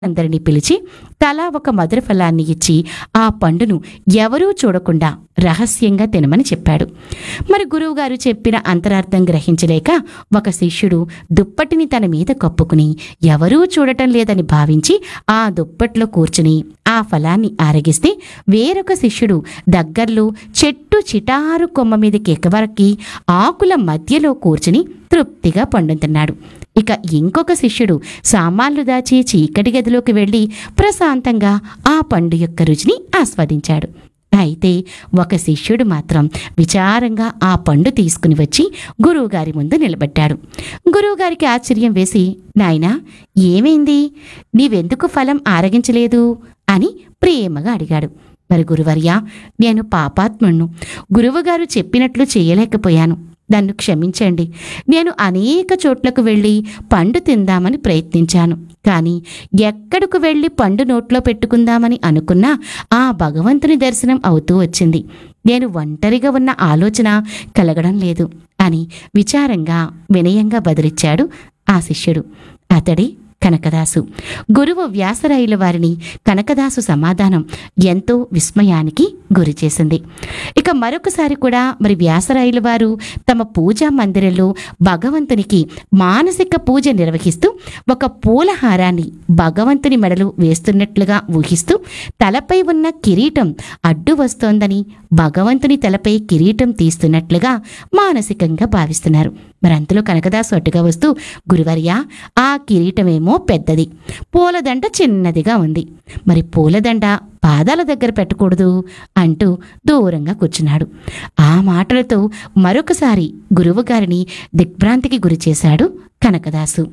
అందరినీ పిలిచి తలా ఒక మధుర ఫలాన్ని ఇచ్చి ఆ పండును ఎవరూ చూడకుండా రహస్యంగా తినమని చెప్పాడు మరి గురువుగారు చెప్పిన అంతరార్థం గ్రహించలేక ఒక శిష్యుడు దుప్పటిని తన మీద కప్పుకుని ఎవరూ చూడటం లేదని భావించి ఆ దుప్పట్లో కూర్చుని ఆ ఫలాన్ని ఆరగిస్తే వేరొక శిష్యుడు దగ్గర్లో చెట్టు చిటారు కొమ్మ మీదకి ఎక్కవరకి ఆకుల మధ్యలో కూర్చుని తృప్తిగా పండు తిన్నాడు ఇక ఇంకొక శిష్యుడు సామాన్లు దాచి చీకటి గదిలోకి వెళ్ళి ప్రశాంతంగా ఆ పండు యొక్క రుచిని ఆస్వాదించాడు అయితే ఒక శిష్యుడు మాత్రం విచారంగా ఆ పండు తీసుకుని వచ్చి గురువుగారి ముందు నిలబడ్డాడు గురువుగారికి ఆశ్చర్యం వేసి నాయనా ఏమైంది నీవెందుకు ఫలం ఆరగించలేదు అని ప్రేమగా అడిగాడు మరి గురువర్య నేను పాపాత్ముణ్ణు గురువుగారు చెప్పినట్లు చేయలేకపోయాను నన్ను క్షమించండి నేను అనేక చోట్లకు వెళ్ళి పండు తిందామని ప్రయత్నించాను కానీ ఎక్కడకు వెళ్ళి పండు నోట్లో పెట్టుకుందామని అనుకున్నా ఆ భగవంతుని దర్శనం అవుతూ వచ్చింది నేను ఒంటరిగా ఉన్న ఆలోచన కలగడం లేదు అని విచారంగా వినయంగా బదిలిచ్చాడు ఆ శిష్యుడు అతడి కనకదాసు గురువు వ్యాసరాయుల వారిని కనకదాసు సమాధానం ఎంతో విస్మయానికి గురి చేసింది ఇక మరొకసారి కూడా మరి వ్యాసరాయుల వారు తమ పూజా మందిరంలో భగవంతునికి మానసిక పూజ నిర్వహిస్తూ ఒక పూలహారాన్ని భగవంతుని మెడలు వేస్తున్నట్లుగా ఊహిస్తూ తలపై ఉన్న కిరీటం అడ్డు వస్తోందని భగవంతుని తలపై కిరీటం తీస్తున్నట్లుగా మానసికంగా భావిస్తున్నారు మరి అంతలో కనకదాసు అడ్డుగా వస్తూ గురువర్య ఆ కిరీటమేమో పెద్దది పూలదండ చిన్నదిగా ఉంది మరి పూలదండ పాదాల దగ్గర పెట్టకూడదు అంటూ దూరంగా కూర్చున్నాడు ఆ మాటలతో మరొకసారి గురువుగారిని దిగ్భ్రాంతికి గురి చేశాడు కనకదాసు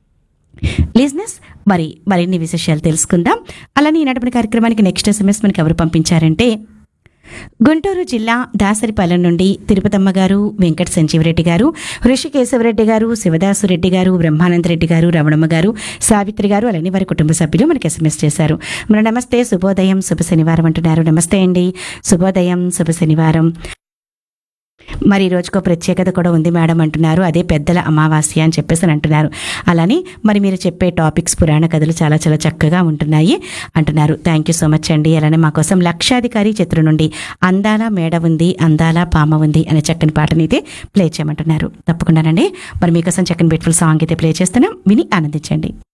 లిజినెస్ మరి మరిన్ని విశేషాలు తెలుసుకుందాం అలానే ఈనాటి కార్యక్రమానికి నెక్స్ట్ ఎస్ఎంఎస్ మనకి ఎవరు పంపించారంటే గుంటూరు జిల్లా దాసరిపాలెం నుండి తిరుపతమ్మ గారు వెంకట సంజీవరెడ్డి గారు ఋషికేశవరెడ్డి గారు శివదాసురెడ్డి గారు బ్రహ్మానందరెడ్డి గారు రమణమ్మ గారు సావిత్రి గారు అలానే వారి కుటుంబ సభ్యులు మనకి ఎస్ఎంఎస్ చేశారు మన నమస్తే శుభోదయం శుభ శనివారం అంటున్నారు నమస్తే అండి శుభోదయం శుభ శనివారం మరి ఈ రోజుకో ప్రత్యేకత కూడా ఉంది మేడం అంటున్నారు అదే పెద్దల అమావాస్య అని చెప్పేసి అని అంటున్నారు అలానే మరి మీరు చెప్పే టాపిక్స్ పురాణ కథలు చాలా చాలా చక్కగా ఉంటున్నాయి అంటున్నారు థ్యాంక్ యూ సో మచ్ అండి అలానే మా కోసం లక్షాధికారి చిత్రం నుండి అందాల మేడ ఉంది అందాల పామ ఉంది అనే చక్కని పాటని అయితే ప్లే చేయమంటున్నారు తప్పకుండానండి మరి మీకోసం చక్కని బ్యూటిఫుల్ సాంగ్ అయితే ప్లే చేస్తున్నాం విని ఆనందించండి